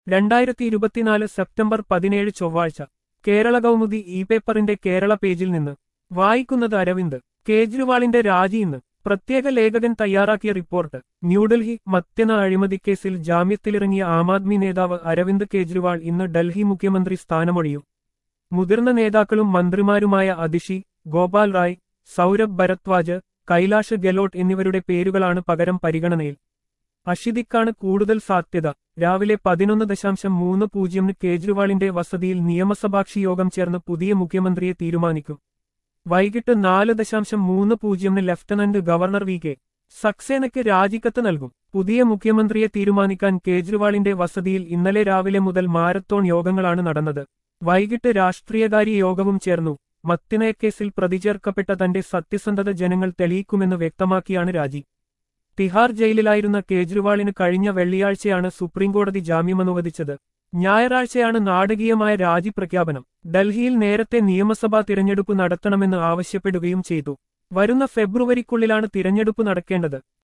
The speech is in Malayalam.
രണ്ടായിരത്തി ഇരുപത്തിനാല് സെപ്റ്റംബർ പതിനേഴ് ചൊവ്വാഴ്ച കേരള കൗമുദി ഇ പേപ്പറിന്റെ കേരള പേജിൽ നിന്ന് വായിക്കുന്നത് അരവിന്ദ് കേജ്രിവാളിന്റെ രാജി ഇന്ന് പ്രത്യേക ലേഖകൻ തയ്യാറാക്കിയ റിപ്പോർട്ട് ന്യൂഡൽഹി മത്യന അഴിമതിക്കേസിൽ ജാമ്യത്തിലിറങ്ങിയ ആം ആദ്മി നേതാവ് അരവിന്ദ് കേജ്രിവാൾ ഇന്ന് ഡൽഹി മുഖ്യമന്ത്രി സ്ഥാനമൊഴിയും മുതിർന്ന നേതാക്കളും മന്ത്രിമാരുമായ അതിഷി ഗോപാൽ റായ് സൗരഭ് ഭരദ്വാജ് കൈലാഷ് ഗെലോട്ട് എന്നിവരുടെ പേരുകളാണ് പകരം പരിഗണനയിൽ അഷിതിക്കാണ് കൂടുതൽ സാധ്യത രാവിലെ പതിനൊന്ന് ദശാംശം മൂന്ന് പൂജ്യമിന് കേജ്രിവാളിന്റെ വസതിയിൽ നിയമസഭാക്ഷി യോഗം ചേർന്ന് പുതിയ മുഖ്യമന്ത്രിയെ തീരുമാനിക്കും വൈകിട്ട് നാല് ദശാംശം മൂന്ന് പൂജ്യമിന് ലഫ്റ്റനന്റ് ഗവർണർ വി കെ സക്സേനയ്ക്ക് രാജിക്കത്ത് നൽകും പുതിയ മുഖ്യമന്ത്രിയെ തീരുമാനിക്കാൻ കേജ്രിവാളിന്റെ വസതിയിൽ ഇന്നലെ രാവിലെ മുതൽ മാരത്തോൺ യോഗങ്ങളാണ് നടന്നത് വൈകിട്ട് രാഷ്ട്രീയകാര്യ യോഗവും ചേർന്നു മത്തിനയക്കേസിൽ പ്രതിചേർക്കപ്പെട്ട തന്റെ സത്യസന്ധത ജനങ്ങൾ തെളിയിക്കുമെന്ന് വ്യക്തമാക്കിയാണ് രാജി തിഹാർ ജയിലിലായിരുന്ന കേജ്രിവാളിന് കഴിഞ്ഞ വെള്ളിയാഴ്ചയാണ് സുപ്രീംകോടതി ജാമ്യമനുവദിച്ചത് ഞായറാഴ്ചയാണ് നാടകീയമായ രാജി പ്രഖ്യാപനം ഡൽഹിയിൽ നേരത്തെ നിയമസഭാ തിരഞ്ഞെടുപ്പ് നടത്തണമെന്ന് ആവശ്യപ്പെടുകയും ചെയ്തു വരുന്ന ഫെബ്രുവരിക്കുള്ളിലാണ് തിരഞ്ഞെടുപ്പ് നടക്കേണ്ടത്